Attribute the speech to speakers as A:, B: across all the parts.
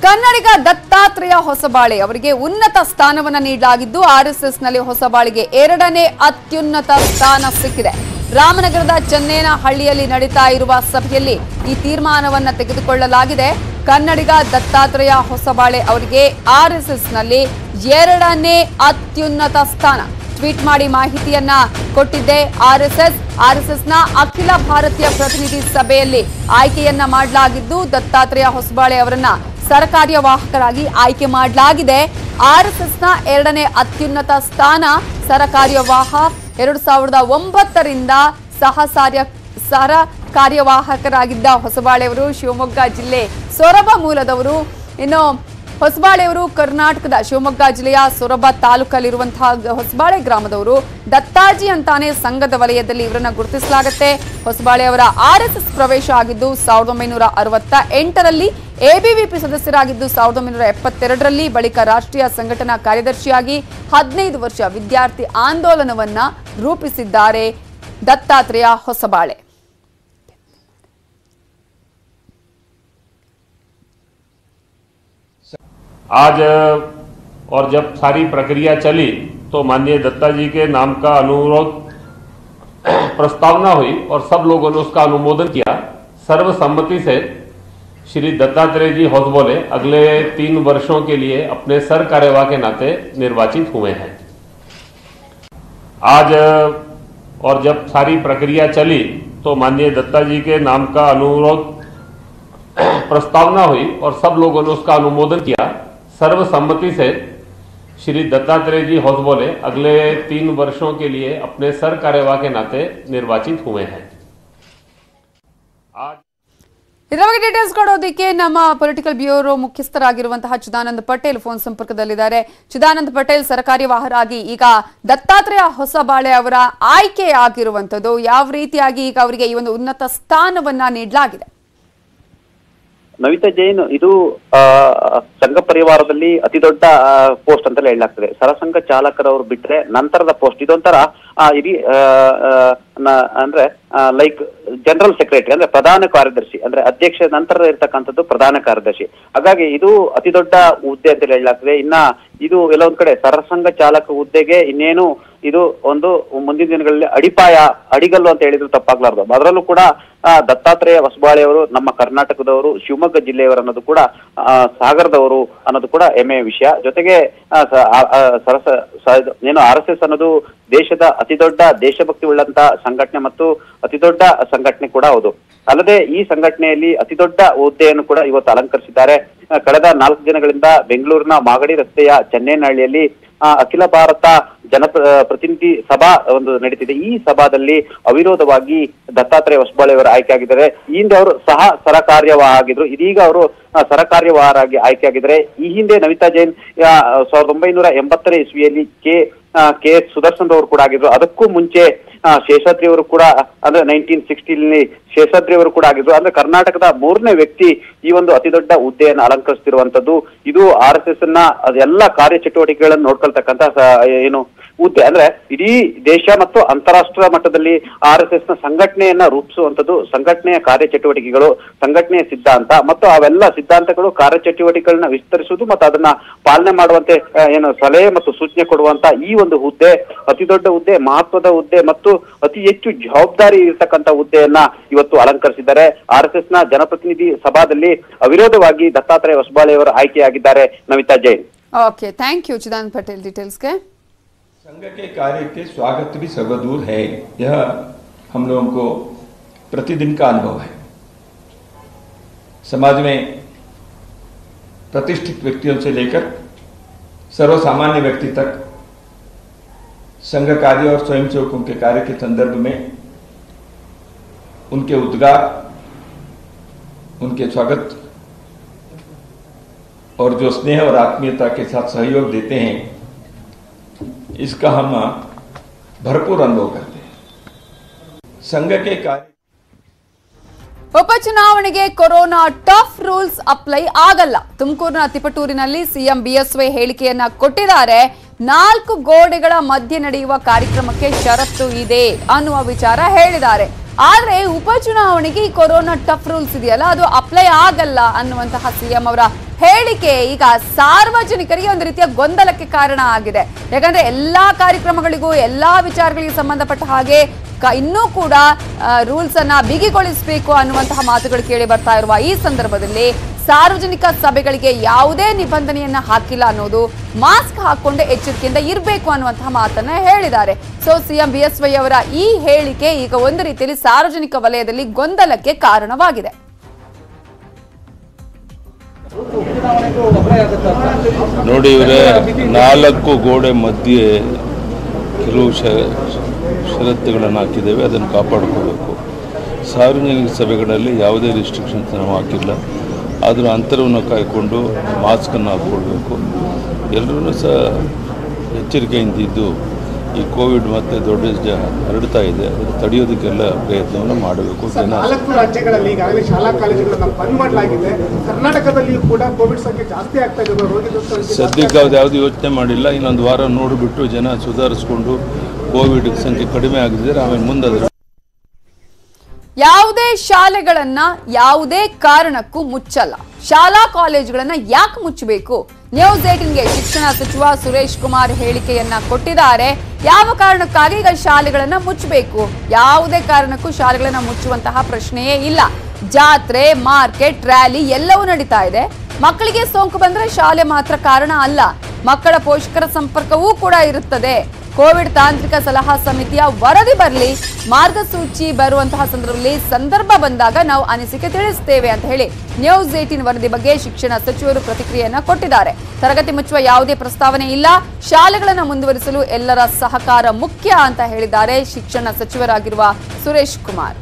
A: ಕನ್ನಡಿಗ ದತ್ತಾತ್ರೇಯ ಹೊಸಬಾಳೆ ಅವರಿಗೆ ಉನ್ನತ ಸ್ಥಾನವನ್ನ ನೀಡಲಾಗಿದ್ದು ಆರ್ಎಸ್ಎಸ್ ನಲ್ಲಿ ಹೊಸಬಾಳಿಗೆ ಎರಡನೇ ಅತ್ಯುನ್ನತ ಸ್ಥಾನ ಸಿಕ್ಕಿದೆ ರಾಮನಗರದ ಚನ್ನೇನಹಳ್ಳಿಯಲ್ಲಿ ನಡೀತಾ ಇರುವ ಸಭೆಯಲ್ಲಿ ಈ ತೀರ್ಮಾನವನ್ನ ತೆಗೆದುಕೊಳ್ಳಲಾಗಿದೆ ಕನ್ನಡಿಗ ದತ್ತಾತ್ರೇಯ ಹೊಸಬಾಳೆ ಅವರಿಗೆ ಆರ್ಎಸ್ಎಸ್ ನಲ್ಲಿ ಎರಡನೇ ಅತ್ಯುನ್ನತ ಸ್ಥಾನ ಟ್ವೀಟ್ ಮಾಡಿ ಮಾಹಿತಿಯನ್ನ ಕೊಟ್ಟಿದ್ದೆ ಆರ್ಎಸ್ಎಸ್ ಆರ್ಎಸ್ಎಸ್ ನ ಅಖಿಲ ಭಾರತೀಯ ಪ್ರತಿನಿಧಿ ಸಭೆಯಲ್ಲಿ ಆಯ್ಕೆಯನ್ನ ಮಾಡಲಾಗಿದ್ದು ದತ್ತಾತ್ರೇಯ ಹೊಸಬಾಳೆ ಅವರನ್ನ ಸರಕಾರ್ಯವಾಹಕರಾಗಿ ಆಯ್ಕೆ ಮಾಡಲಾಗಿದೆ ಆರ್ಎಸ್ಎಸ್ ನ ಎರಡನೇ ಅತ್ಯುನ್ನತ ಸ್ಥಾನ ಸರಕಾರ್ಯವಾಹ ಎರಡು ಸಾವಿರದ ಒಂಬತ್ತರಿಂದ ಸಹ ಕಾರ್ಯ ಸರ ಕಾರ್ಯವಾಹಕರಾಗಿದ್ದ ಹೊಸಬಾಳೆ ಅವರು ಶಿವಮೊಗ್ಗ ಜಿಲ್ಲೆ ಸೊರಬ ಮೂಲದವರು ಇನ್ನು ಹೊಸಬಾಳೆಯವರು ಕರ್ನಾಟಕದ ಶಿವಮೊಗ್ಗ ಜಿಲ್ಲೆಯ ಸೊರಬ ತಾಲೂಕಲ್ಲಿರುವಂತಹ ಹೊಸಬಾಳೆ ಗ್ರಾಮದವರು ದತ್ತಾಜಿ ಅಂತಾನೆ ಸಂಘದ ವಲಯದಲ್ಲಿ ಇವರನ್ನ ಗುರುತಿಸಲಾಗುತ್ತೆ ಹೊಸಬಾಳೆ ಅವರ ಆರ್ಎಸ್ಎಸ್ ಪ್ರವೇಶ ಆಗಿದ್ದು ಸಾವಿರದ ಒಂಬೈನೂರ ಅರವತ್ತ ಎಂಟರಲ್ಲಿ ಎಬಿವಿಪಿ ಸದಸ್ಯರಾಗಿದ್ದು ಸಾವಿರದ ಒಂಬೈನೂರ ಎಪ್ಪತ್ತೆರಡರಲ್ಲಿ ಬಳಿಕ ರಾಷ್ಟ್ರೀಯ ಸಂಘಟನಾ ಕಾರ್ಯದರ್ಶಿಯಾಗಿ ಹದಿನೈದು ವರ್ಷ ವಿದ್ಯಾರ್ಥಿ ಆಂದೋಲನವನ್ನ ರೂಪಿಸಿದ್ದಾರೆ ದತ್ತಾತ್ರೇಯ ಹೊಸಬಾಳೆ
B: आज और जब सारी प्रक्रिया चली तो माननीय दत्ता जी के नाम का अनुरोध प्रस्तावना हुई और सब लोगों ने उसका अनुमोदन किया सर्वसम्मति से श्री दत्तात्रेय जी हौसबोले अगले तीन वर्षों के लिए अपने सर कार्यवाह के नाते निर्वाचित हुए हैं आज और जब सारी प्रक्रिया चली तो माननीय दत्ता जी के नाम का अनुरोध प्रस्तावना हुई और सब लोगों ने उसका अनुमोदन किया सर्वसम्मति से श्री दत्तात्रेय जी हौसबोले अगले तीन वर्षों के लिए अपने सर कार्यवाह के नाते निर्वाचित हुए हैं आज
A: ಇದರ ಬಗ್ಗೆ ಡೀಟೇಲ್ಸ್ ಕೊಡೋದಕ್ಕೆ ನಮ್ಮ ಪೊಲಿಟಿಕಲ್ ಬ್ಯೂರೋ ಮುಖ್ಯಸ್ಥರಾಗಿರುವಂತಹ ಚಿದಾನಂದ್ ಪಟೇಲ್ ಫೋನ್ ಸಂಪರ್ಕದಲ್ಲಿದ್ದಾರೆ ಚಿದಾನಂದ್ ಪಟೇಲ್ ಸರಕಾರ್ಯವಾಹರಾಗಿ ಈಗ ದತ್ತಾತ್ರೇಯ ಹೊಸಬಾಳೆ ಅವರ ಆಯ್ಕೆ ಆಗಿರುವಂತದ್ದು ಯಾವ ರೀತಿಯಾಗಿ ಈಗ ಅವರಿಗೆ ಈ ಒಂದು ಉನ್ನತ ಸ್ಥಾನವನ್ನ ನೀಡಲಾಗಿದೆ
C: ನವಿತಾ ಜೈನ್ ಇದು ಆ, ಸಂಘ ಪರಿವಾರದಲ್ಲಿ ಅತಿ ದೊಡ್ಡ ಪೋಸ್ಟ್ ಅಂತಲೇ ಹೇಳಲಾಗ್ತದೆ ಸರಸಂಘ ಚಾಲಕರವರು ಬಿಟ್ರೆ ನಂತರದ ಪೋಸ್ಟ್ ಇದೊಂಥರ ಆ, ಇಡೀ ಆ, ಆ, ನ- ಅಂದ್ರೆ ಲೈಕ್ ಜನರಲ್ ಸೆಕ್ರೆಟರಿ ಅಂದ್ರೆ ಪ್ರಧಾನ ಕಾರ್ಯದರ್ಶಿ ಅಂದ್ರೆ ಅಧ್ಯಕ್ಷ ನಂತರ ಇರ್ತಕ್ಕಂಥದ್ದು ಪ್ರಧಾನ ಕಾರ್ಯದರ್ಶಿ ಹಾಗಾಗಿ ಇದು ಅತಿ ದೊಡ್ಡ ಹುದ್ದೆ ಅಂತ ಹೇಳಲಾಗ್ತದೆ ಇನ್ನ ಇದು ಎಲ್ಲೊಂದ್ ಕಡೆ ಸರಸಂಘ ಚಾಲಕ ಹುದ್ದೆಗೆ ಇನ್ನೇನು ಇದು ಒಂದು ಮುಂದಿನ ದಿನಗಳಲ್ಲಿ ಅಡಿಪಾಯ ಅಡಿಗಲ್ಲು ಅಂತ ಹೇಳಿದ್ರು ತಪ್ಪಾಗ್ಲಾರ್ದು ಅದರಲ್ಲೂ ಕೂಡ ಆ, ದತ್ತಾತ್ರೇಯ ಹೊಸಬಾಳೆ ಅವರು ನಮ್ಮ ಕರ್ನಾಟಕದವರು ಶಿವಮೊಗ್ಗ ಜಿಲ್ಲೆಯವರು ಅನ್ನೋದು ಕೂಡ ಆ, ಸಾಗರದವರು ಅನ್ನೋದು ಕೂಡ ಹೆಮ್ಮೆಯ ವಿಷಯ ಜೊತೆಗೆ ಆ, ಸ- ಆ, ಆ, ಸರಸ ಸ- ಇದು ಏನು ಆರ್ ಎಸ್ ಎಸ್ ಅನ್ನೋದು ದೇಶದ ಅತಿ ದೊಡ್ಡ ದೇಶಭಕ್ತಿ ಉಳ್ಳಂತ ಸಂಘಟನೆ ಮತ್ತು ಅತಿ ದೊಡ್ಡ ಸಂಘಟನೆ ಕೂಡ ಹೌದು ಅಲ್ಲದೆ ಈ ಸಂಘಟನೆಯಲ್ಲಿ ಅತಿ ದೊಡ್ಡ ಹುದ್ದೆಯನ್ನು ಕೂಡ ಇವತ್ತು ಅಲಂಕರಿಸಿದ್ದಾರೆ ಆ, ಕಳೆದ ನಾಲ್ಕು ದಿನಗಳಿಂದ ಬೆಂಗಳೂರಿನ ಮಾಗಡಿ ರಸ್ತೆಯ ಚೆನ್ನೈನಹಳ್ಳಿಯಲ್ಲಿ ಆ, ಅಖಿಲ ಭಾರತ ಜನ ಪ್ರತಿನಿಧಿ ಸಭಾ ಒಂದು ನಡೀತಿದೆ ಈ ಸಭಾದಲ್ಲಿ ಅವಿರೋಧವಾಗಿ ದತ್ತಾತ್ರೇಯ ಹೊಸಬಾಳೆ ಅವರು ಆಯ್ಕೆ ಆಗಿದ್ದಾರೆ ಈ ಹಿಂದೆ ಅವರು ಸಹ ಸರಕಾರ್ಯವಾಹ ಆಗಿದ್ರು ಇದೀಗ ಅವರು ಆ, ಸರಕಾರ್ಯವಾಹರಾಗಿ ಆಯ್ಕೆ ಆಗಿದ್ದಾರೆ ಈ ಹಿಂದೆ ನವಿತಾ ಜೈನ್ ಆ, ಸಾವಿರದ ಒಂಬೈನೂರ ಎಂಬತ್ತನೇ ಇಸ್ವಿಯಲ್ಲಿ ಕೆ ಆ, ಕೆ ಎಸ್ ಸುದರ್ಶನ್ ಅವರು ಕೂಡ ಆಗಿದ್ರು ಅದಕ್ಕೂ ಮುಂಚೆ ಆ, ಶೇಷಾದ್ರಿ ಅವರು ಕೂಡ ಅಂದ್ರೆ ನೈನ್ಟೀನ್ ಸಿಕ್ಸ್ಟಿಲಿ ಶೇಷಾದ್ರಿ ಅವರು ಕೂಡ ಆಗಿದ್ರು ಅಂದ್ರೆ ಕರ್ನಾಟಕದ ಮೂರನೇ ವ್ಯಕ್ತಿ ಈ ಒಂದು ಅತಿ ದೊಡ್ಡ ಹುದ್ದೆಯನ್ನು ಅಲಂಕರಿಸ್ತಿರುವಂತದ್ದು ಇದು ಆರ್ ಎಸ್ ಎಸ್ ನ ಅದೆಲ್ಲ ಕಾರ್ಯಚಟುವಟಿಕೆಗಳನ್ನು ನೋಡ್ಕೊಳ್ತಕ್ಕಂತ ಸ- ಏನು ಹುದ್ದೆ ಅಂದ್ರೆ ಇಡೀ ದೇಶ ಮತ್ತು ಅಂತಾರಾಷ್ಟ್ರ ಮಟ್ಟದಲ್ಲಿ ಆರ್ ಎಸ್ ಎಸ್ ನ ಸಂಘಟನೆಯನ್ನ ರೂಪಿಸುವಂತದ್ದು ಸಂಘಟನೆಯ ಕಾರ್ಯಚಟುವಟಿಕೆಗಳು ಸಂಘಟನೆಯ ಸಿದ್ಧಾಂತ ಮತ್ತು ಅವೆಲ್ಲ ಸಿದ್ಧಾಂತಗಳು ಕಾರ್ಯಚಟುವಟಿಕೆಗಳನ್ನ ವಿಸ್ತರಿಸುವುದು ಮತ್ತು ಅದನ್ನ ಪಾಲನೆ ಮಾಡುವಂತೆ ಆ, ಏನು ಸಲಹೆ ಮತ್ತು ಸೂಚನೆ ಕೊಡುವಂತ ಈ ಒಂದು ಹುದ್ದೆ ಅತಿ ದೊಡ್ಡ ಹುದ್ದೆ ಮಹತ್ವದ ಹುದ್ದೆ ಮತ್ತು ಅತಿ ಹೆಚ್ಚು ಜವಾಬ್ದಾರಿ ಇರತಕ್ಕಂತ ಹುದ್ದೆಯನ್ನ ಇವತ್ತು ಅಲಂಕರಿಸಿದ್ದಾರೆ ಆರ್ ಎಸ್ ಎಸ್ ನ ಜನಪ್ರತಿನಿಧಿ ಸಭಾದಲ್ಲಿ ಅವಿರೋಧವಾಗಿ ದತ್ತಾತ್ರೇಯ ಹೊಸಬಾಳೆಯವರು ಆಯ್ಕೆಯಾಗಿದ್ದಾರೆ Namita Jain
A: okay thank you Chidanand Patel ಡೀಟೇಲ್ಸ್ಗೆ
D: संघ के कार्य के स्वागत भी सर्वदूर है यह हम लोगों को प्रतिदिन का अनुभव है समाज में प्रतिष्ठित व्यक्तियों से लेकर सर्वसामान्य व्यक्ति तक संघ कार्य और स्वयंसेवकों के कार्य के संदर्भ में उनके उद्गार उनके स्वागत और जो स्नेह और आत्मीयता के साथ सहयोग देते हैं इसका हम भरपूर अनुभव करते हैं संघ के कार्य
A: ಉಪಚುನಾವಣೆಗೆ ಕೊರೋನಾ ಟಫ್ ರೂಲ್ಸ್ ಅಪ್ಲೈ ಆಗಲ್ಲ ತುಮಕೂರಿನ ತಿಪಟೂರಿನಲ್ಲಿ ಸಿಎಂ ಬಿಎಸ್ವೈ ಹೇಳಿಕೆಯನ್ನ ಕೊಟ್ಟಿದ್ದಾರೆ ನಾಲ್ಕು ಗೋಡೆಗಳ ಮಧ್ಯೆ ನಡೆಯುವ ಕಾರ್ಯಕ್ರಮಕ್ಕೆ ಷರತ್ತು ಇದೆ ಅನ್ನುವ ವಿಚಾರ ಹೇಳಿದ್ದಾರೆ ಆದ್ರೆ ಉಪಚುನಾವಣೆಗೆ ಈ ಕೊರೋನಾ ಟಫ್ ರೂಲ್ಸ್ ಇದೆಯಲ್ಲ ಅದು ಅಪ್ಲೈ ಆಗಲ್ಲ ಅನ್ನುವಂತಹ ಸಿಎಂ ಅವರ ಹೇಳಿಕೆ ಈಗ ಸಾರ್ವಜನಿಕರಿಗೆ ಒಂದು ರೀತಿಯ ಗೊಂದಲಕ್ಕೆ ಕಾರಣ ಆಗಿದೆ ಯಾಕಂದ್ರೆ ಎಲ್ಲಾ ಕಾರ್ಯಕ್ರಮಗಳಿಗೂ ಎಲ್ಲಾ ವಿಚಾರಗಳಿಗೆ ಸಂಬಂಧಪಟ್ಟ ಹಾಗೆ ಕ- ಇನ್ನೂ ಕೂಡ ರೂಲ್ಸ್ ಅನ್ನ ಬಿಗಿಗೊಳಿಸಬೇಕು ಅನ್ನುವಂತಹ ಮಾತುಗಳು ಕೇಳಿ ಬರ್ತಾ ಇರುವ ಈ ಸಂದರ್ಭದಲ್ಲಿ ಸಾರ್ವಜನಿಕ ಸಭೆಗಳಿಗೆ ಯಾವುದೇ ನಿಬಂಧನೆಯನ್ನ ಹಾಕಿಲ್ಲ ಅನ್ನೋದು ಮಾಸ್ಕ್ ಹಾಕೊಂಡೆ ಎಚ್ಚರಿಕೆಯಿಂದ ಇರಬೇಕು ಅನ್ನುವಂತಹ ಮಾತನ್ನ ಹೇಳಿದ್ದಾರೆ ಸೊ ಸಿಎಂ ಬಿಎಸ್ವೈ ಅವರ ಈ ಹೇಳಿಕೆ ಈಗ ಒಂದು ರೀತಿಯಲ್ಲಿ ಸಾರ್ವಜನಿಕ ವಲಯದಲ್ಲಿ ಗೊಂದಲಕ್ಕೆ ಕಾರಣವಾಗಿದೆ
E: ನೋಡಿ ಇವರೇ ನಾಲ್ಕು ಗೋಡೆ ಮಧ್ಯೆ ಕೆಲವು ಷ ಷರತ್ತುಗಳನ್ನು ಹಾಕಿದ್ದೇವೆ ಅದನ್ನು ಕಾಪಾಡ್ಕೋಬೇಕು ಸಾರ್ವಜನಿಕ ಸಭೆಗಳಲ್ಲಿ ಯಾವುದೇ ರಿಸ್ಟ್ರಿಕ್ಷನ್ಸ್ ನಾವು ಹಾಕಿಲ್ಲ ಆದರೂ ಅಂತರವನ್ನು ಕಾಯ್ಕೊಂಡು ಮಾಸ್ಕನ್ನು ಹಾಕ್ಕೊಳ್ಬೇಕು ಎಲ್ಲರೂ ಸಹ ಎಚ್ಚರಿಕೆಯಿಂದ ಇದ್ದು ಈ ಕೋವಿಡ್ ಮತ್ತೆ ದೊಡ್ಡ ಜ ಹರಡ್ತಾ ಇದೆ ಅದನ್ನು ತಡೆಯೋದಕ್ಕೆಲ್ಲ ಪ್ರಯತ್ನವನ್ನು ಮಾಡಬೇಕು ಜನ
F: ನಾಲ್ಕು ರಾಜ್ಯಗಳಲ್ಲಿ ಈಗಾಗಲೇ ಶಾಲಾ ಕಾಲೇಜುಗಳನ್ನ ಬಂದ್ ಮಾಡಲಾಗಿದೆ ಕರ್ನಾಟಕದಲ್ಲಿ ಕೂಡ ಕೋವಿಡ್ ಸಂಖ್ಯೆ ಜಾಸ್ತಿ ಆಗ್ತಾ ಇದೆ ರೋಗಿ ಸಂಖ್ಯೆ
E: ಸದ್ಯಕ್ಕೆ ಅದು ಯಾವುದು ಯೋಚನೆ ಮಾಡಿಲ್ಲ ಇನ್ನೊಂದು ವಾರ ನೋಡಿಬಿಟ್ಟು ಜನ ಸುಧಾರಿಸ್ಕೊಂಡು ಕೋವಿಡ್ ಸಂಖ್ಯೆ ಕಡಿಮೆ ಆಗಿದ್ದರೆ ಆಮೇಲೆ ಮುಂದೆ ಅದರ
A: ಯಾವುದೇ ಶಾಲೆಗಳನ್ನ ಯಾವುದೇ ಕಾರಣಕ್ಕೂ ಮುಚ್ಚಲ್ಲ ಶಾಲಾ ಕಾಲೇಜುಗಳನ್ನ ಯಾಕೆ ಮುಚ್ಚಬೇಕು ನ್ಯೂಸ್ ಏಟಿನ್ಗೆ ಶಿಕ್ಷಣ ಸಚಿವ ಸುರೇಶ್ ಕುಮಾರ್ ಹೇಳಿಕೆಯನ್ನ ಕೊಟ್ಟಿದ್ದಾರೆ ಯಾವ ಕಾರಣಕ್ಕಾಗಿ ಈಗ ಶಾಲೆಗಳನ್ನ ಮುಚ್ಚಬೇಕು ಯಾವುದೇ ಕಾರಣಕ್ಕೂ ಶಾಲೆಗಳನ್ನ ಮುಚ್ಚುವಂತಹ ಪ್ರಶ್ನೆಯೇ ಇಲ್ಲ ಜಾತ್ರೆ ಮಾರ್ಕೆಟ್ ರ್ಯಾಲಿ ಎಲ್ಲವೂ ನಡೀತಾ ಇದೆ ಮಕ್ಕಳಿಗೆ ಸೋಂಕು ಬಂದ್ರೆ ಶಾಲೆ ಮಾತ್ರ ಕಾರಣ ಅಲ್ಲ ಮಕ್ಕಳ ಪೋಷಕರ ಸಂಪರ್ಕವೂ ಕೂಡ ಇರುತ್ತದೆ ಕೋವಿಡ್ ತಾಂತ್ರಿಕ ಸಲಹಾ ಸಮಿತಿಯ ವರದಿ ಬರಲಿ ಮಾರ್ಗಸೂಚಿ ಬರುವಂತಹ ಸಂದರ್ಭದಲ್ಲಿ ಸಂದರ್ಭ ಬಂದಾಗ ನಾವು ಅನಿಸಿಕೆ ತಿಳಿಸ್ತೇವೆ ಅಂತ ಹೇಳಿ ನ್ಯೂಸ್ ಏಟಿನ್ ವರದಿ ಬಗ್ಗೆ ಶಿಕ್ಷಣ ಸಚಿವರು ಪ್ರತಿಕ್ರಿಯೆಯನ್ನ ಕೊಟ್ಟಿದ್ದಾರೆ ತರಗತಿ ಮುಚ್ಚುವ ಯಾವುದೇ ಪ್ರಸ್ತಾವನೆ ಇಲ್ಲ ಶಾಲೆಗಳನ್ನು ಮುಂದುವರಿಸಲು ಎಲ್ಲರ ಸಹಕಾರ ಮುಖ್ಯ ಅಂತ ಹೇಳಿದ್ದಾರೆ ಶಿಕ್ಷಣ ಸಚಿವರಾಗಿರುವ ಸುರೇಶ್ ಕುಮಾರ್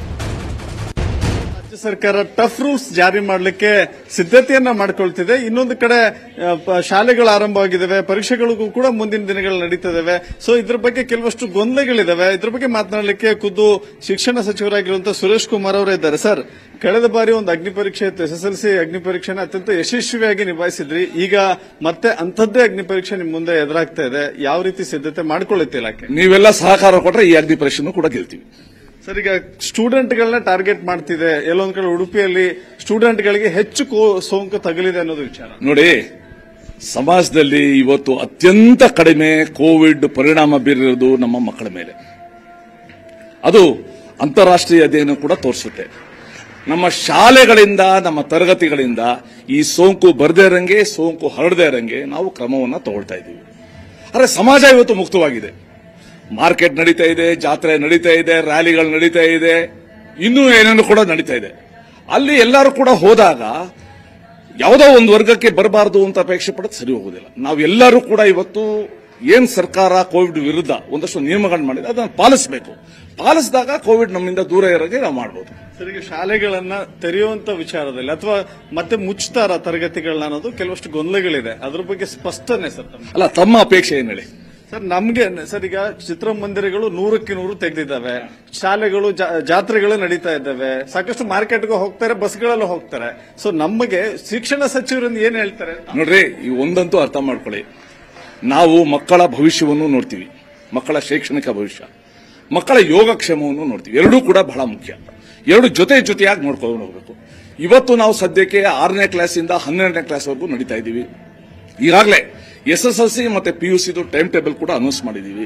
F: ರಾಜ್ಯ ಸರ್ಕಾರ ಟಫ್ ರೂಲ್ಸ್ ಜಾರಿ ಮಾಡಲಿಕ್ಕೆ ಸಿದ್ಧತೆಯನ್ನ ಮಾಡ್ಕೊಳ್ತಿದೆ ಇನ್ನೊಂದು ಕಡೆ ಆ, ಪ- ಶಾಲೆಗಳು ಆರಂಭವಾಗಿದ್ದಾವೆ ಪರೀಕ್ಷೆಗಳಿಗೂ ಕೂಡ ಮುಂದಿನ ದಿನಗಳು ನಡೀತಿದ್ದಾವೆ ಸೊ ಇದ್ರ ಬಗ್ಗೆ ಕೆಲವಷ್ಟು ಗೊಂದಲಗಳಿದಾವೆ ಇದ್ರ ಬಗ್ಗೆ ಮಾತನಾಡಲಿಕ್ಕೆ ಖುದ್ದು ಶಿಕ್ಷಣ ಸಚಿವರಾಗಿರುವಂತಹ ಸುರೇಶ್ ಕುಮಾರ್ ಅವರೇ ಇದ್ದಾರೆ ಸರ್ ಕಳೆದ ಬಾರಿ ಒಂದು ಅಗ್ನಿ ಪರೀಕ್ಷೆ ಇತ್ತು ಎಸ್ ಎಸ್ ಎಲ್ ಸಿ ಅಗ್ನಿ ಪರೀಕ್ಷೆನ ಅತ್ಯಂತ ಯಶಸ್ವಿಯಾಗಿ ನಿಭಾಯಿಸಿದ್ರಿ ಈಗ ಮತ್ತೆ ಅಂಥದ್ದೇ ಅಗ್ನಿ ಪರೀಕ್ಷೆ ನಿಮ್ ಮುಂದೆ ಎದುರಾಗ್ತಾ ಇದೆ ಯಾವ ರೀತಿ ಸಿದ್ಧತೆ ಮಾಡ್ಕೊಳ್ಳುತ್ತೆ ಇಲಾಖೆ
G: ನೀವೆಲ್ಲ ಸಹಕಾರ ಕೊಟ್ರೆ ಈ ಅಗ್ನಿ ಪರೀಕ್ಷೆನೂ ಕೂಡ ಗೆಲ್ತೀವಿ
F: ಸರ್ ಈಗ ಸ್ಟೂಡೆಂಟ್ಗಳನ್ನ ಟಾರ್ಗೆಟ್ ಮಾಡ್ತಿದೆ ಎಲ್ಲೊಂದ್ ಕಡೆ ಉಡುಪಿಯಲ್ಲಿ ಸ್ಟೂಡೆಂಟ್ಗಳಿಗೆ ಹೆಚ್ಚು ಕೋ- ಸೋಂಕು ತಗಲಿದೆ ಅನ್ನೋದು ವಿಚಾರ
G: ನೋಡಿ ಸಮಾಜದಲ್ಲಿ ಇವತ್ತು ಅತ್ಯಂತ ಕಡಿಮೆ ಕೋವಿಡ್ ಪರಿಣಾಮ ಬೀರಿರೋದು ನಮ್ಮ ಮಕ್ಕಳ ಮೇಲೆ ಅದು ಅಂತಾರಾಷ್ಟ್ರೀಯ ಅಧ್ಯಯನ ಕೂಡ ತೋರಿಸುತ್ತೆ ನಮ್ಮ ಶಾಲೆಗಳಿಂದ ನಮ್ಮ ತರಗತಿಗಳಿಂದ ಈ ಸೋಂಕು ಬರದೇ ಇರಂಗೆ ಸೋಂಕು ಹರಡದೇ ಇರಂಗೆ ನಾವು ಕ್ರಮವನ್ನ ತಗೊಳ್ತಾ ಇದ್ದೀವಿ ಆದರೆ ಸಮಾಜ ಇವತ್ತು ಮುಕ್ತವಾಗಿದೆ ಮಾರ್ಕೆಟ್ ನಡೀತಾ ಇದೆ ಜಾತ್ರೆ ನಡೀತಾ ಇದೆ ರ್ಯಾಲಿಗಳು ನಡೀತಾ ಇದೆ ಇನ್ನೂ ಏನೇನು ಕೂಡ ನಡೀತಾ ಇದೆ ಅಲ್ಲಿ ಎಲ್ಲರೂ ಕೂಡ ಹೋದಾಗ ಯಾವುದೋ ಒಂದು ವರ್ಗಕ್ಕೆ ಬರಬಾರದು ಅಂತ ಅಪೇಕ್ಷೆ ಪಡೋದು ಸರಿ ಹೋಗುದಿಲ್ಲ ನಾವೆಲ್ಲರೂ ಕೂಡ ಇವತ್ತು ಏನ್ ಸರ್ಕಾರ ಕೋವಿಡ್ ವಿರುದ್ಧ ಒಂದಷ್ಟು ನಿಯಮಗಳನ್ನು ಮಾಡಿದೆ ಅದನ್ನು ಪಾಲಿಸಬೇಕು ಪಾಲಿಸಿದಾಗ ಕೋವಿಡ್ ನಮ್ಮಿಂದ ದೂರ ಇರೋಗೆ ನಾವು ಮಾಡಬಹುದು
F: ಸರ್ ಈಗ ಶಾಲೆಗಳನ್ನ ತೆರೆಯುವಂತ ವಿಚಾರದಲ್ಲಿ ಅಥವಾ ಮತ್ತೆ ಮುಚ್ತಾರ ತರಗತಿಗಳನ್ನ ಅನ್ನೋದು ಕೆಲವಷ್ಟು ಗೊಂದಲಗಳಿದೆ ಅದ್ರ ಬಗ್ಗೆ ಸ್ಪಷ್ಟನೆ ಸರ್ ತಮ್ಮ
G: ಅಲ್ಲ ತಮ್ಮ ಅಪೇಕ್ಷೆ ಏನ್ ಹೇಳಿ
F: ಸರ್ ನಮ್ಗೆ ಸರ್ ಈಗ ಚಿತ್ರಮಂದಿರಗಳು ನೂರಕ್ಕೆ ನೂರು ತೆಗೆದಿದ್ದಾವೆ ಶಾಲೆಗಳು ಜಾ- ಜಾತ್ರೆಗಳು ನಡೀತಾ ಇದ್ದಾವೆ ಸಾಕಷ್ಟು ಮಾರ್ಕೆಟ್ಗೆ ಹೋಗ್ತಾರೆ ಬಸ್ಗಳಲ್ಲೂ ಹೋಗ್ತಾರೆ ಸೊ ನಮಗೆ ಶಿಕ್ಷಣ ಸಚಿವರಿಂದ ಏನ್ ಹೇಳ್ತಾರೆ
G: ನೋಡ್ರಿ ಈ ಒಂದಂತೂ ಅರ್ಥ ಮಾಡ್ಕೊಳ್ಳಿ ನಾವು ಮಕ್ಕಳ ಭವಿಷ್ಯವನ್ನು ನೋಡ್ತೀವಿ ಮಕ್ಕಳ ಶೈಕ್ಷಣಿಕ ಭವಿಷ್ಯ ಮಕ್ಕಳ ಯೋಗಕ್ಷೇಮವನ್ನು ನೋಡ್ತೀವಿ ಎರಡೂ ಕೂಡ ಬಹಳ ಮುಖ್ಯ ಎರಡು ಜೊತೆ ಜೊತೆಯಾಗಿ ನೋಡ್ಕೊಂಡು ಹೋಗ್ಬೇಕು ಇವತ್ತು ನಾವು ಸದ್ಯಕ್ಕೆ ಆರನೇ ಕ್ಲಾಸಿಂದ ಹನ್ನೆರಡನೇ ಕ್ಲಾಸ್ವರೆಗೂ ನಡೀತಾ ಇದ್ದೀವಿ ಈಗಾಗಲೇ ಎಸ್ ಎಸ್ ಎಲ್ ಸಿ ಮತ್ತೆ ಪಿ ಯು ಸಿದು ಟೈಮ್ ಟೇಬಲ್ ಕೂಡ ಅನೌನ್ಸ್ ಮಾಡಿದ್ದೀವಿ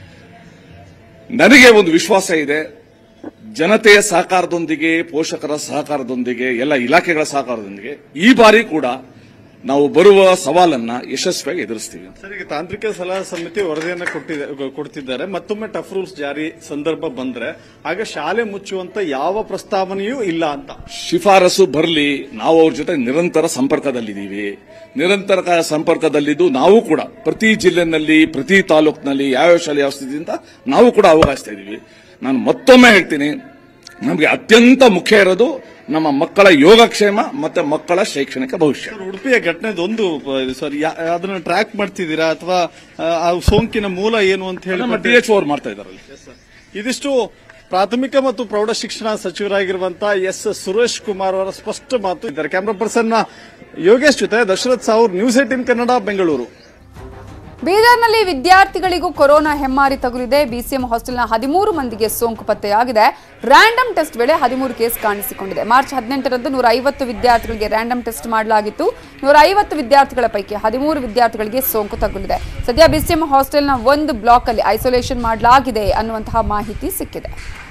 G: ನನಗೆ ಒಂದು ವಿಶ್ವಾಸ ಇದೆ ಜನತೆಯ ಸಹಕಾರದೊಂದಿಗೆ ಪೋಷಕರ ಸಹಕಾರದೊಂದಿಗೆ ಎಲ್ಲ ಇಲಾಖೆಗಳ ಸಹಕಾರದೊಂದಿಗೆ ಈ ಬಾರಿ ಕೂಡ ನಾವು ಬರುವ ಸವಾಲನ್ನ ಯಶಸ್ವಿಯಾಗಿ ಎದುರಿಸ್ತೀವಿ
F: ಸರ್ ಈಗ ತಾಂತ್ರಿಕ ಸಲಹಾ ಸಮಿತಿ ವರದಿಯನ್ನ ಕೊಟ್ಟಿದೆ ಕೊಡ್ತಿದ್ದಾರೆ ಮತ್ತೊಮ್ಮೆ ಟಫ್ ರೂಲ್ಸ್ ಜಾರಿ ಸಂದರ್ಭ ಬಂದ್ರೆ ಆಗ ಶಾಲೆ ಮುಚ್ಚುವಂತ ಯಾವ ಪ್ರಸ್ತಾವನೆಯೂ ಇಲ್ಲ ಅಂತ
G: ಶಿಫಾರಸು ಬರಲಿ ನಾವು ಅವ್ರ ಜೊತೆ ನಿರಂತರ ಸಂಪರ್ಕದಲ್ಲಿದ್ದೀವಿ ನಿರಂತರ ಕ- ಸಂಪರ್ಕದಲ್ಲಿದ್ದು ನಾವು ಕೂಡ ಪ್ರತಿ ಜಿಲ್ಲೆನಲ್ಲಿ ಪ್ರತಿ ತಾಲೂಕಿನಲ್ಲಿ ಯಾವ್ಯಾವ ಶಾಲೆ ಯಾವ ಸ್ಥಿತಿಯಿಂದ ನಾವು ಕೂಡ ಅವಕಾಶಿಸ್ತಾ ಇದ್ದೀವಿ ನಾನು ಮತ್ತೊಮ್ಮೆ ಹೇಳ್ತೀನಿ ನಮಗೆ ಅತ್ಯಂತ ಮುಖ್ಯ ಇರೋದು ನಮ್ಮ ಮಕ್ಕಳ ಯೋಗಕ್ಷೇಮ ಮತ್ತೆ ಮಕ್ಕಳ ಶೈಕ್ಷಣಿಕ ಭವಿಷ್ಯ
F: ಸರ್ ಉಡುಪಿಯ ಘಟನೆದೊಂದು ಪ- ಇದು ಸರ್ ಯಾ- ಅದನ್ನ ಟ್ರ್ಯಾಕ್ ಮಾಡ್ತಿದ್ದೀರಾ ಅಥವಾ ಆ, ಆ ಸೋಂಕಿನ ಮೂಲ ಏನು ಅಂತ ಹೇಳಿ
G: ನಮ್ಮ ಡಿ ಎಚ್ ಅವ್ರು ಮಾಡ್ತಾ ಇದ್ದಾರಲ್ಲ
F: ಇದಿಷ್ಟು ಪ್ರಾಥಮಿಕ ಮತ್ತು ಪ್ರೌಢ ಶಿಕ್ಷಣ ಸಚಿವರಾಗಿರುವಂತಹ ಎಸ್ ಸುರೇಶ್ ಕುಮಾರ್ ಅವರ ಸ್ಪಷ್ಟ ಮಾತು ಇದ್ದಾರೆ ಕ್ಯಾಮ್ರಾ ಪರ್ಸನ್ ಯೋಗೇಶ್ ಜೊತೆ ದಶರಥ್ ಸಾವ್ರ ನ್ಯೂಸ್ ಏಟಿನ್ ಕನ್ನಡ ಬೆಂಗಳೂರು
A: ಬೀದರ್ನಲ್ಲಿ ವಿದ್ಯಾರ್ಥಿಗಳಿಗೂ ಕೊರೋನಾ ಹೆಮ್ಮಾರಿ ತಗುಲಿದೆ ಬಿಸಿಎಂ ಹಾಸ್ಟೆಲ್ನ ಹದಿಮೂರು ಮಂದಿಗೆ ಸೋಂಕು ಪತ್ತೆಯಾಗಿದೆ ರ್ಯಾಂಡಮ್ ಟೆಸ್ಟ್ ವೇಳೆ ಹದಿಮೂರು ಕೇಸ್ ಕಾಣಿಸಿಕೊಂಡಿದೆ ಮಾರ್ಚ್ ಹದಿನೆಂಟರಂದು ನೂರ ಐವತ್ತು ವಿದ್ಯಾರ್ಥಿಗಳಿಗೆ ರ್ಯಾಂಡಮ್ ಟೆಸ್ಟ್ ಮಾಡಲಾಗಿತ್ತು ನೂರ ಐವತ್ತು ವಿದ್ಯಾರ್ಥಿಗಳ ಪೈಕಿ ಹದಿಮೂರು ವಿದ್ಯಾರ್ಥಿಗಳಿಗೆ ಸೋಂಕು ತಗುಲಿದೆ ಸದ್ಯ ಬಿಸಿಎಂ ಹಾಸ್ಟೆಲ್ನ ಒಂದು ಬ್ಲಾಕ್ ಅಲ್ಲಿ ಐಸೋಲೇಷನ್ ಮಾಡಲಾಗಿದೆ ಅನ್ನುವಂತಹ ಮಾಹಿತಿ ಸಿಕ್ಕಿದೆ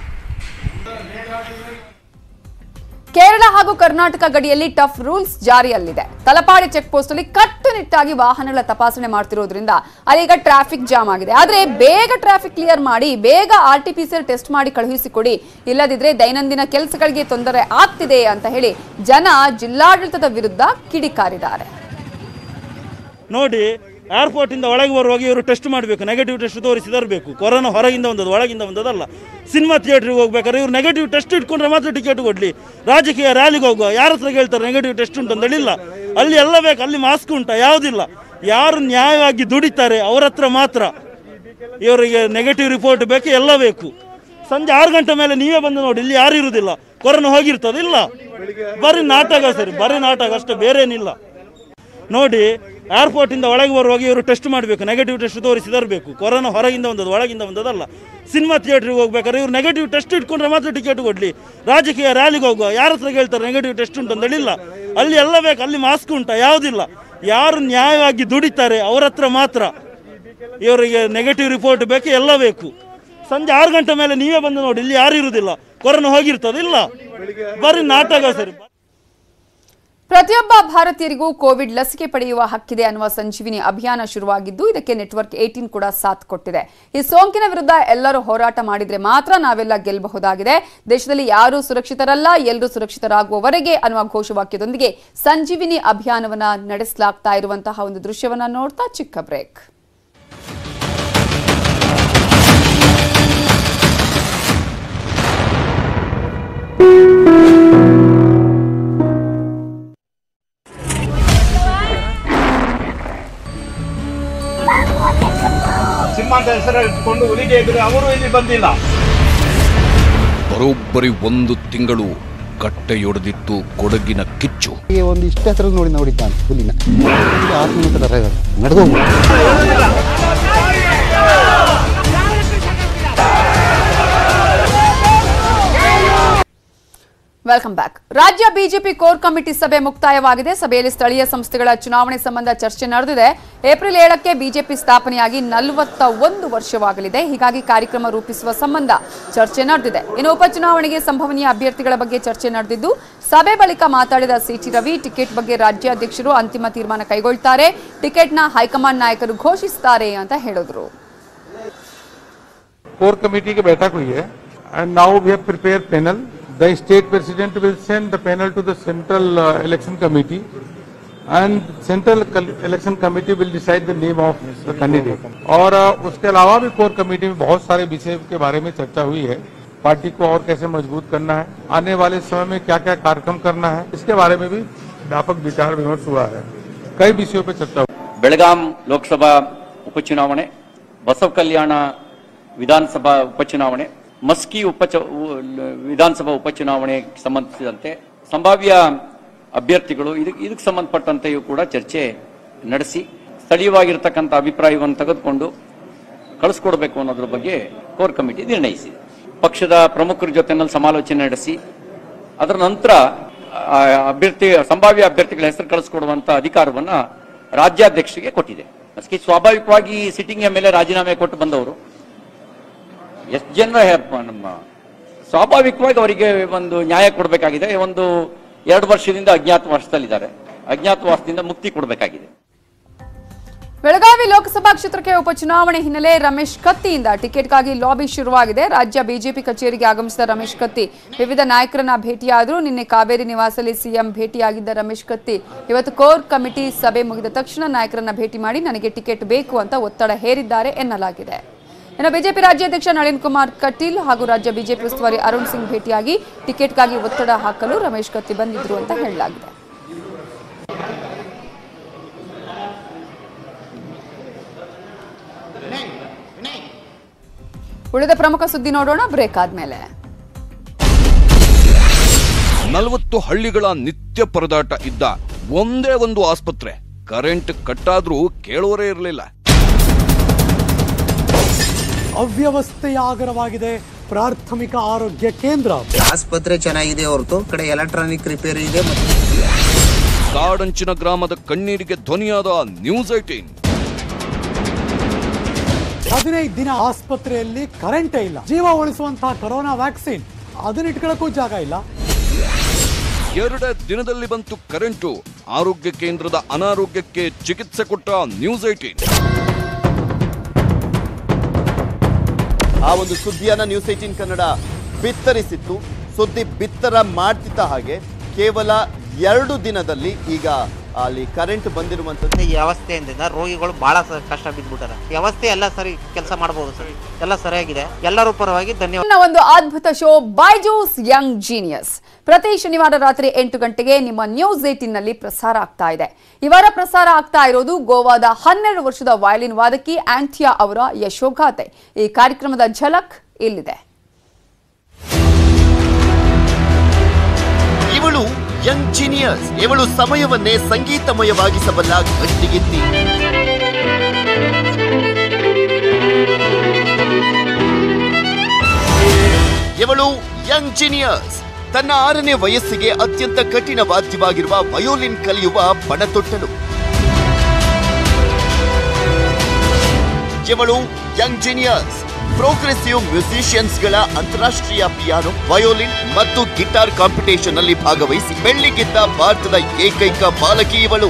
A: ಕೇರಳ ಹಾಗೂ ಕರ್ನಾಟಕ ಗಡಿಯಲ್ಲಿ ಟಫ್ ರೂಲ್ಸ್ ಜಾರಿಯಲ್ಲಿದೆ ತಲಪಾಡಿ ಚೆಕ್ ಪೋಸ್ಟ್ ಅಲ್ಲಿ ಕಟ್ಟುನಿಟ್ಟಾಗಿ ವಾಹನಗಳ ತಪಾಸಣೆ ಮಾಡ್ತಿರೋದ್ರಿಂದ ಅಲ್ಲೀಗ ಟ್ರಾಫಿಕ್ ಜಾಮ್ ಆಗಿದೆ ಆದ್ರೆ ಬೇಗ ಟ್ರಾಫಿಕ್ ಕ್ಲಿಯರ್ ಮಾಡಿ ಬೇಗ R T P C test ಮಾಡಿ ಕಳುಹಿಸಿಕೊಡಿ ಇಲ್ಲದಿದ್ರೆ ದೈನಂದಿನ ಕೆಲಸಗಳಿಗೆ ತೊಂದರೆ ಆಗ್ತಿದೆ ಅಂತ ಹೇಳಿ ಜನ ಜಿಲ್ಲಾಡಳಿತದ ವಿರುದ್ಧ ಕಿಡಿಕಾರಿದ್ದಾರೆ
H: ನೋಡಿ ಏರ್ಪೋರ್ಟ್ ಇಂದ ಒಳಗೆ ಬರುವಾಗ ಇವರು ಟೆಸ್ಟ್ ಮಾಡಬೇಕು ನೆಗೆಟಿವ್ ಟೆಸ್ಟ್ ತೋರಿಸಿ ತರಬೇಕು ಕೊರೋನಾ ಹೊರಗಿಂದ ಬಂದದ್ದು ಒಳಗಿಂದ ಬಂದದಲ್ಲ ಸಿನಿಮಾ ಥಿಯೇಟ್ರಿಗೆ ಹೋಗ್ಬೇಕಾದ್ರೆ ಇವ್ರು ನೆಗೆಟಿವ್ ಟೆಸ್ಟ್ ಇಟ್ಕೊಂಡ್ರೆ ಮಾತ್ರ ಟಿಕೆಟ್ ಕೊಡ್ಲಿ ರಾಜಕೀಯ ರ್ಯಾಲಿಗೆ ಹೋಗುವ ಯಾರ ಹತ್ರ ಹೇಳ್ತಾರೆ ನೆಗೆಟಿವ್ ಟೆಸ್ಟ್ ಉಂಟು ಅಂತ ಹೇಳಿಲ್ಲ ಅಲ್ಲಿ ಎಲ್ಲ ಬೇಕು ಅಲ್ಲಿ ಮಾಸ್ಕ್ ಉಂಟಾ ಯಾವುದಿಲ್ಲ ಯಾರು ನ್ಯಾಯವಾಗಿ ದುಡಿತಾರೆ ಅವ್ರ ಹತ್ರ ಮಾತ್ರ ಇವರಿಗೆ ನೆಗೆಟಿವ್ ರಿಪೋರ್ಟ್ ಬೇಕು ಎಲ್ಲ ಬೇಕು ಸಂಜೆ ಆರು ಗಂಟೆ ಮೇಲೆ ನೀವೇ ಬಂದು ನೋಡಿ ಇಲ್ಲಿ ಯಾರು ಇರುವುದಿಲ್ಲ ಕೊರೋನಾ ಹೋಗಿರ್ತದೆ ಇಲ್ಲ ಬರೀ ನಾಟಕ ಸರಿ ಬರೀ ನಾಟಕ ಅಷ್ಟೇ ಬೇರೆ ಏನಿಲ್ಲ ನೋಡಿ ಏರ್ಪೋರ್ಟ್ ಇಂದ ಒಳಗೆ ಬರುವಾಗ ಇವರು ಟೆಸ್ಟ್ ಮಾಡಬೇಕು ನೆಗೆಟಿವ್ ಟೆಸ್ಟ್ ತೋರಿಸಿ ತರಬೇಕು ಕೊರೋನಾ ಹೊರಗಿಂದ ಬಂದದ್ದು ಒಳಗಿಂದ ಬಂದದಲ್ಲ ಸಿನಿಮಾ ಥಿಯೇಟ್ರಿಗೆ ಹೋಗ್ಬೇಕಾದ್ರೆ ಇವ್ರು ನೆಗೆಟಿವ್ ಟೆಸ್ಟ್ ಇಟ್ಕೊಂಡ್ರೆ ಮಾತ್ರ ಟಿಕೆಟ್ ಕೊಡ್ಲಿ ರಾಜಕೀಯ ರ್ಯಾಲಿಗೆ ಹೋಗುವ ಯಾರ ಹತ್ರ ಹೇಳ್ತಾರೆ ನೆಗೆಟಿವ್ ಟೆಸ್ಟ್ ಉಂಟು ಅಂತ ಹೇಳಿಲ್ಲ ಅಲ್ಲಿ ಎಲ್ಲ ಬೇಕು ಅಲ್ಲಿ ಮಾಸ್ಕ್ ಉಂಟಾ ಯಾವುದಿಲ್ಲ ಯಾರು ನ್ಯಾಯವಾಗಿ ದುಡಿತಾರೆ ಅವ್ರ ಹತ್ರ ಮಾತ್ರ ಇವರಿಗೆ ನೆಗೆಟಿವ್ ರಿಪೋರ್ಟ್ ಬೇಕು ಎಲ್ಲ ಬೇಕು ಸಂಜೆ ಆರು ಗಂಟೆ ಮೇಲೆ ನೀವೇ ಬಂದು ನೋಡಿ ಇಲ್ಲಿ ಯಾರು ಇರುವುದಿಲ್ಲ ಕೊರೋನಾ ಹೋಗಿರ್ತದೆ ಇಲ್ಲ ಬರೀ ನಾಟಕ ಸರಿ
A: ಪ್ರತಿಯೊಬ್ಬ ಭಾರತೀಯರಿಗೂ ಕೋವಿಡ್ ಲಸಿಕೆ ಪಡೆಯುವ ಹಕ್ಕಿದೆ ಅನ್ನುವ ಸಂಜೀವಿನಿ ಅಭಿಯಾನ ಶುರುವಾಗಿದ್ದು ಇದಕ್ಕೆ ನೆಟ್ವರ್ಕ್ ಏಟೀನ್ ಕೂಡ ಸಾಥ್ ಕೊಟ್ಟಿದೆ ಈ ಸೋಂಕಿನ ವಿರುದ್ಧ ಎಲ್ಲರೂ ಹೋರಾಟ ಮಾಡಿದ್ರೆ ಮಾತ್ರ ನಾವೆಲ್ಲ ಗೆಲ್ಲಬಹುದಾಗಿದೆ ದೇಶದಲ್ಲಿ ಯಾರೂ ಸುರಕ್ಷಿತರಲ್ಲ ಎಲ್ಲರೂ ಸುರಕ್ಷಿತರಾಗುವವರೆಗೆ ಅನ್ನುವ ಘೋಷವಾಕ್ಯದೊಂದಿಗೆ ಸಂಜೀವಿನಿ ಅಭಿಯಾನವನ್ನ ನಡೆಸಲಾಗ್ತಾ ಇರುವಂತಹ ಒಂದು ದೃಶ್ಯವನ್ನ ನೋಡ್ತಾ ಚಿಕ್ಕ ಬ್ರೇಕ್
I: ಸಿಂಹಾಂತ ಹೆಸರು ಇಟ್ಕೊಂಡು ಹುಲಿಗೆ ಎದುರು ಅವರು ಇಲ್ಲಿ ಬಂದಿಲ್ಲ
J: ಬರೋಬ್ಬರಿ ಒಂದು ತಿಂಗಳು ಕಟ್ಟೆಯೊಡೆದಿತ್ತು ಕೊಡಗಿನ ಕಿಚ್ಚು
K: ಈ ಒಂದು ಇಷ್ಟ ಹತ್ರ ನೋಡಿ ನೋಡಿದ್ದಾನೆ ಹುಲಿನ ಆರು ಕಿಲೋಮೀಟರ್ ನಡೆದು
A: ವೆಲ್ಕಮ್ ಬ್ಯಾಕ್ ರಾಜ್ಯ ಬಿಜೆಪಿ ಕೋರ್ ಕಮಿಟಿ ಸಭೆ ಮುಕ್ತಾಯವಾಗಿದೆ ಸಭೆಯಲ್ಲಿ ಸ್ಥಳೀಯ ಸಂಸ್ಥೆಗಳ ಚುನಾವಣೆ ಸಂಬಂಧ ಚರ್ಚೆ ನಡೆದಿದೆ ಏಪ್ರಿಲ್ ಏಳಕ್ಕೆ ಬಿಜೆಪಿ ಸ್ಥಾಪನೆಯಾಗಿ ನಲವತ್ತ ಒಂದು ವರ್ಷವಾಗಲಿದೆ ಹೀಗಾಗಿ ಕಾರ್ಯಕ್ರಮ ರೂಪಿಸುವ ಸಂಬಂಧ ಚರ್ಚೆ ನಡೆದಿದೆ ಇನ್ನು ಉಪಚುನಾವಣೆಗೆ ಸಂಭವನೀಯ ಅಭ್ಯರ್ಥಿಗಳ ಬಗ್ಗೆ ಚರ್ಚೆ ನಡೆದಿದ್ದು ಸಭೆ ಬಳಿಕ ಮಾತಾಡಿದ ಸಿಟಿ ರವಿ ಟಿಕೆಟ್ ಬಗ್ಗೆ ರಾಜ್ಯಾಧ್ಯಕ್ಷರು ಅಂತಿಮ ತೀರ್ಮಾನ ಕೈಗೊಳ್ತಾರೆ ಟಿಕೆಟ್ನ ಹೈಕಮಾಂಡ್ ನಾಯಕರು ಘೋಷಿಸುತ್ತಾರೆ ಅಂತ ಹೇಳಿದ್ರು
L: कोर कमेटी की बैठक हुई है and now we have prepare panel the state president will send the panel to the central election committee and central election committee will decide the name of the candidate और uh, उसके अलावा भी core committee में बहुत सारे विषय के बारे में चर्चा हुई है पार्टी को और कैसे मजबूत करना है आने वाले समय में क्या क्या कार्यक्रम करना है इसके बारे में भी व्यापक विचार विमर्श हुआ है कई विषयों पर चर्चा हुई
M: ಬೆಳಗಾಂ ಲೋಕಸಭಾ ಉಪಚುನಾವಣೆ ಬಸವ ಕಲ್ಯಾಣ ವಿಧಾನಸಭಾ ಉಪಚುನಾವಣೆ ಮಸ್ಕಿ ಉಪಚ ಉ- ವಿಧಾನಸಭಾ ಉಪಚುನಾವಣೆಗೆ ಸಂಬಂಧಿಸಿದಂತೆ ಸಂಭಾವ್ಯ ಅಭ್ಯರ್ಥಿಗಳು ಇದಕ್ಕೆ ಇದಕ್ಕೆ ಸಂಬಂಧಪಟ್ಟಂತೆಯೂ ಕೂಡ ಚರ್ಚೆ ನಡೆಸಿ ಸ್ಥಳೀಯವಾಗಿರ್ತಕ್ಕಂಥ ಅಭಿಪ್ರಾಯವನ್ನು ತೆಗೆದುಕೊಂಡು ಕಳಿಸ್ಕೊಡ್ಬೇಕು ಅನ್ನೋದ್ರ ಬಗ್ಗೆ ಕೋರ್ ಕಮಿಟಿ ನಿರ್ಣಯಿಸಿದೆ ಪಕ್ಷದ ಪ್ರಮುಖರ ಜೊತೆನಲ್ಲಿ ಸಮಾಲೋಚನೆ ನಡೆಸಿ ಅದರ ನಂತರ ಆ, ಅಭ್ಯರ್ಥಿ ಸಂಭಾವ್ಯ ಅಭ್ಯರ್ಥಿಗಳ ಹೆಸರು ಕಳಿಸ್ಕೊಡುವಂತ ಅಧಿಕಾರವನ್ನ ರಾಜ್ಯಾಧ್ಯಕ್ಷರಿಗೆ ಕೊಟ್ಟಿದೆ ಅದಕ್ಕೆ ಸ್ವಾಭಾವಿಕವಾಗಿ ಸಿಟ್ಟಿಂಗ್ ಮೇಲೆ ರಾಜೀನಾಮೆ ಕೊಟ್ಟು ಬಂದವರು ಎಷ್ಟು ಜನ ಹೆ- ನಮ್ಮ ಸ್ವಾಭಾವಿಕವಾಗಿ ಅವರಿಗೆ ಒಂದು ನ್ಯಾಯ ಕೊಡಬೇಕಾಗಿದೆ ಒಂದು ಎರಡು ವರ್ಷದಿಂದ ಅಜ್ಞಾತವಾಸದಲ್ಲಿದ್ದಾರೆ ಅಜ್ಞಾತವಾಸದಿಂದ ಮುಕ್ತಿ ಕೊಡಬೇಕಾಗಿದೆ
A: ಬೆಳಗಾವಿ ಲೋಕಸಭಾ ಕ್ಷೇತ್ರಕ್ಕೆ ಉಪಚುನಾವಣೆ ಹಿನ್ನೆಲೆ ರಮೇಶ್ ಕತ್ತಿಯಿಂದ ಟಿಕೆಟ್ಗಾಗಿ ಲಾಬಿ ಶುರುವಾಗಿದೆ ರಾಜ್ಯ ಬಿಜೆಪಿ ಕಚೇರಿಗೆ ಆಗಮಿಸಿದ ರಮೇಶ್ ಕತ್ತಿ ವಿವಿಧ ನಾಯಕರನ್ನ ಭೇಟಿಯಾದರು ನಿನ್ನೆ ಕಾವೇರಿ ನಿವಾಸದಲ್ಲಿ ಸಿಎಂ ಭೇಟಿಯಾಗಿದ್ದ ರಮೇಶ್ ಕತ್ತಿ ಇವತ್ತು ಕೋರ್ ಕಮಿಟಿ ಸಭೆ ಮುಗಿದ ತಕ್ಷಣ ನಾಯಕರನ್ನ ಭೇಟಿ ಮಾಡಿ ನನಗೆ ಟಿಕೆಟ್ ಬೇಕು ಅಂತ ಒತ್ತಡ ಹೇರಿದ್ದಾರೆ ಎನ್ನಲಾಗಿದೆ ಇನ್ನು ಬಿಜೆಪಿ ರಾಜ್ಯಾಧ್ಯಕ್ಷ ನಳಿನ್ ಕುಮಾರ್ ಕಟೀಲ್ ಹಾಗೂ ರಾಜ್ಯ ಬಿಜೆಪಿ ಉಸ್ತುವಾರಿ ಅರುಣ್ ಸಿಂಗ್ ಭೇಟಿಯಾಗಿ ಟಿಕೆಟ್ಗಾಗಿ ಒತ್ತಡ ಹಾಕಲು ರಮೇಶ್ ಕತ್ತಿ ಬಂದಿದ್ರು ಅಂತ ಹೇಳಲಾಗಿದೆ ಉಳಿದ ಪ್ರಮುಖ ಸುದ್ದಿ ನೋಡೋಣ ಬ್ರೇಕ್ ಆದ್ಮೇಲೆ
J: ನಲವತ್ತು ಹಳ್ಳಿಗಳ ನಿತ್ಯ ಪರದಾಟ ಇದ್ದ ಒಂದೇ ಒಂದು ಆಸ್ಪತ್ರೆ ಕರೆಂಟ್ ಕಟ್ಟಾದ್ರೂ ಕೇಳೋರೇ ಇರಲಿಲ್ಲ
N: ಅವ್ಯವಸ್ಥೆಯ ಆಗರವಾಗಿದೆ ಪ್ರಾಥಮಿಕ ಆರೋಗ್ಯ ಕೇಂದ್ರ
O: ಆಸ್ಪತ್ರೆ ಚೆನ್ನಾಗಿದೆ ಹೊರತು ಕಡೆ ಎಲೆಕ್ಟ್ರಾನಿಕ್ ರಿಪೇರಿ ಇದೆ ಮತ್ತು
J: ಕಾಡಂಚಿನ ಗ್ರಾಮದ ಕಣ್ಣೀರಿಗೆ ಧ್ವನಿಯಾದ ನ್ಯೂಸ್ ಏಟೀನ್
N: ಹದಿನೈದು ದಿನ ಆಸ್ಪತ್ರೆಯಲ್ಲಿ ಕರೆಂಟೇ ಇಲ್ಲ ಜೀವ ಉಳಿಸುವಂತಹ ಕೊರೋನಾ ವ್ಯಾಕ್ಸಿನ್ ಅದನ್ನ ಇಟ್ಕೊಳ್ಳಕ್ಕೂ ಜಾಗ ಇಲ್ಲ
J: ಎರಡೇ ದಿನದಲ್ಲಿ ಬಂತು ಕರೆಂಟು ಆರೋಗ್ಯ ಕೇಂದ್ರದ ಅನಾರೋಗ್ಯಕ್ಕೆ ಚಿಕಿತ್ಸೆ ಕೊಟ್ಟ ನ್ಯೂಸ್ ಏಟೀನ್
P: ಆ ಒಂದು ಸುದ್ದಿಯನ್ನ ನ್ಯೂಸ್ ಏಟೀನ್ ಕನ್ನಡ ಬಿತ್ತರಿಸಿತ್ತು ಸುದ್ದಿ ಬಿತ್ತರ ಮಾಡ್ತಿದ್ದ ಹಾಗೆ ಕೇವಲ ಎರಡು ದಿನದಲ್ಲಿ ಈಗ ಅಲ್ಲಿ ಕರೆಂಟ್ ಬಂದಿರುವಂತದ್ದು
Q: ಈ ವ್ಯವಸ್ಥೆಯಿಂದ ರೋಗಿಗಳು ಬಹಳ ಸ- ಕಷ್ಟ ಬಿದ್ದ್ಬಿಟ್ಟಾರೆ ವ್ಯವಸ್ಥೆ ಎಲ್ಲ ಸರಿ ಕೆಲಸ ಮಾಡಬಹುದು ಸರ್ ಎಲ್ಲ ಸರಿಯಾಗಿದೆ ಎಲ್ಲರೂ ಪರವಾಗಿ ಧನ್ಯವಾದ
A: ಇನ್ನ ಒಂದು ಅದ್ಭುತ ಶೋ ಬೈಜೂಸ್ ಯಂಗ್ ಜೀನಿಯಸ್ ಪ್ರತಿ ಶನಿವಾರ ರಾತ್ರಿ ಎಂಟು ಗಂಟೆಗೆ ನಿಮ್ಮ ನ್ಯೂಸ್ ಏಟಿನ್ ನಲ್ಲಿ ಪ್ರಸಾರ ಆಗ್ತಾ ಇದೆ ಈ ವಾರ ಪ್ರಸಾರ ಆಗ್ತಾ ಇರೋದು ಗೋವಾದ ಹನ್ನೆರಡು ವರ್ಷದ ವಯಲಿನ್ ವಾದಕಿ ಆಂಥಿಯಾ ಅವರ ಯಶೋಗಾಥೆ ಈ ಕಾರ್ಯಕ್ರಮದ ಝಲಕ್ ಇಲ್ಲಿದೆ
P: ಇವಳು ಯಂಗ್ ಜೀನಿಯಸ್ ಇವಳು ಸಮಯವನ್ನೇ ಸಂಗೀತಮಯವಾಗಿಸಬಲ್ಲ ಗಟ್ಟಿಗಿತ್ತಿ ಇವಳು ಯಂಗ್ ಜೀನಿಯಸ್ ತನ್ನ ಆರನೇ ವಯಸ್ಸಿಗೆ ಅತ್ಯಂತ ಕಠಿಣ ವಾದ್ಯವಾಗಿರುವ ವಯೋಲಿನ್ ಕಲಿಯುವ ಪಣತೊಟ್ಟಲು ಇವಳು ಯಂಗ್ ಜೀನಿಯಸ್ ಪ್ರೋಗ್ರೆಸಿವ್ ಮ್ಯೂಸಿಷಿಯನ್ಸ್ಗಳ ಅಂತಾರಾಷ್ಟ್ರೀಯ ಪಿಯಾನೋ ವಯೋಲಿನ್ ಮತ್ತು ಗಿಟಾರ್ ಕಾಂಪಿಟೇಷನ್ ಅಲ್ಲಿ ಭಾಗವಹಿಸಿ ಬೆಳ್ಳಿ ಗೆದ್ದ ಭಾರತದ ಏಕೈಕ ಬಾಲಕಿ ಇವಳು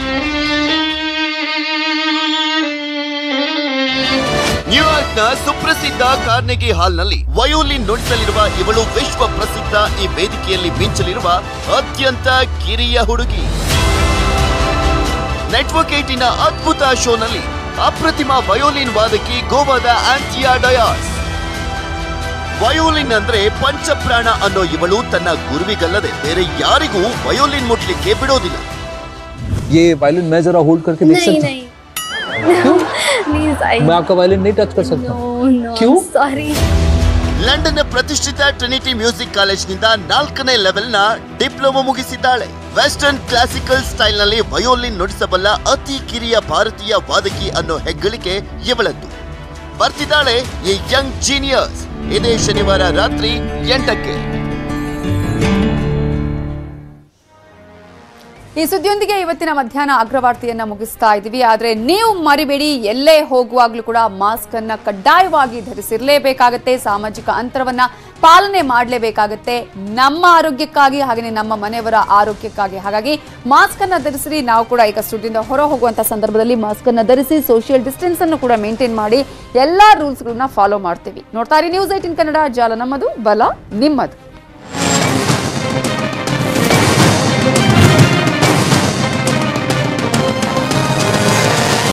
P: ನ್ಯೂಯಾರ್ಕ್ನ ಸುಪ್ರಸಿದ್ಧ ಕಾರ್ನೆಗಿ ಹಾಲ್ನಲ್ಲಿ ವಯೋಲಿನ್ ನುಡಿಸಲಿರುವ ಇವಳು ವಿಶ್ವ ಪ್ರಸಿದ್ಧ ಈ ವೇದಿಕೆಯಲ್ಲಿ ಮಿಂಚಲಿರುವ ಅತ್ಯಂತ ಕಿರಿಯ ಹುಡುಗಿ ನೆಟ್ವರ್ಕ್ ಏಟಿನ ಅದ್ಭುತ ಶೋನಲ್ಲಿ ಅಪ್ರತಿಮ ವಯೋಲಿನ್ ವಾದಕಿ ಗೋವಾದ ಆಂಟಿಯಾ ಡಯಾಸ್ ವಯೋಲಿನ್ ಅಂದ್ರೆ ಪಂಚಪ್ರಾಣ ಅನ್ನೋ ಇವಳು ತನ್ನ ಗುರುವಿಗಲ್ಲದೆ ಬೇರೆ ಯಾರಿಗೂ ವಯೋಲಿನ್ ಮುಟ್ಲಿಕ್ಕೆ ಬಿಡೋದಿಲ್ಲ
R: ये वायलिन मैं जरा होल्ड करके देख
S: नहीं
R: सकता
S: नहीं प्लीज आई
R: हूँ मैं आपका वायलिन नहीं टच कर सकता क्यों
S: सॉरी
P: ಲಂಡನ್ನ ಪ್ರತಿಷ್ಠಿತ ಟ್ರಿನಿಟಿ ಮ್ಯೂಸಿಕ್ ಕಾಲೇಜ್ನಿಂದ ನಾಲ್ಕನೇ ಲೆವೆಲ್ನ ಡಿಪ್ಲೊಮಾ ಮುಗಿಸಿದ್ದಾಳೆ ವೆಸ್ಟರ್ನ್ ಕ್ಲಾಸಿಕಲ್ ಸ್ಟೈಲ್ನಲ್ಲಿ ವಯೋಲಿನ್ ನುಡಿಸಬಲ್ಲ ಅತಿ ಕಿರಿಯ ಭಾರತೀಯ ವಾದಕಿ ಅನ್ನೋ ಹೆಗ್ಗಳಿಕೆ ಇವಳದ್ದು ಬರ್ತಿದ್ದಾಳೆ ಈ ಯಂಗ್ ಜೀನಿಯರ್ಸ್ ಇದೇ ಶನಿವಾರ ರಾತ್ರಿ ಎಂಟಕ್ಕೆ
A: ಈ ಸುದ್ದಿಯೊಂದಿಗೆ ಇವತ್ತಿನ ಮಧ್ಯಾಹ್ನ ಅಗ್ರವಾರ್ತೆಯನ್ನ ಮುಗಿಸ್ತಾ ಇದ್ದೀವಿ ಆದ್ರೆ ನೀವು ಮರಿಬೇಡಿ ಎಲ್ಲೇ ಹೋಗುವಾಗ್ಲೂ ಕೂಡ ಮಾಸ್ಕ್ ಅನ್ನ ಕಡ್ಡಾಯವಾಗಿ ಧರಿಸಿರ್ಲೇಬೇಕಾಗತ್ತೆ ಸಾಮಾಜಿಕ ಅಂತರವನ್ನ ಪಾಲನೆ ಮಾಡಲೇಬೇಕಾಗತ್ತೆ ನಮ್ಮ ಆರೋಗ್ಯಕ್ಕಾಗಿ ಹಾಗೆಯೇ ನಮ್ಮ ಮನೆಯವರ ಆರೋಗ್ಯಕ್ಕಾಗಿ ಹಾಗಾಗಿ ಮಾಸ್ಕ್ ಅನ್ನ ಧರಿಸಿರಿ ನಾವು ಕೂಡ ಈಗ ಸ್ಟುಡಿಯೋದಿಂದ ಹೊರ ಹೋಗುವಂತ ಸಂದರ್ಭದಲ್ಲಿ ಮಾಸ್ಕ್ ಅನ್ನ ಧರಿಸಿ ಸೋಷಿಯಲ್ ಡಿಸ್ಟೆನ್ಸ್ ಅನ್ನು ಕೂಡ ಮೇಂಟೈನ್ ಮಾಡಿ ಎಲ್ಲಾ ರೂಲ್ಸ್ಗಳನ್ನ ಫಾಲೋ ಮಾಡ್ತೀವಿ ನೋಡ್ತಾ ಇರಿ ನ್ಯೂಸ್ ಏಟಿನ್ ಕನ್ನಡ ಜಾಲ ನಮ್ಮದು ಬಲ ನಿಮ್ಮದು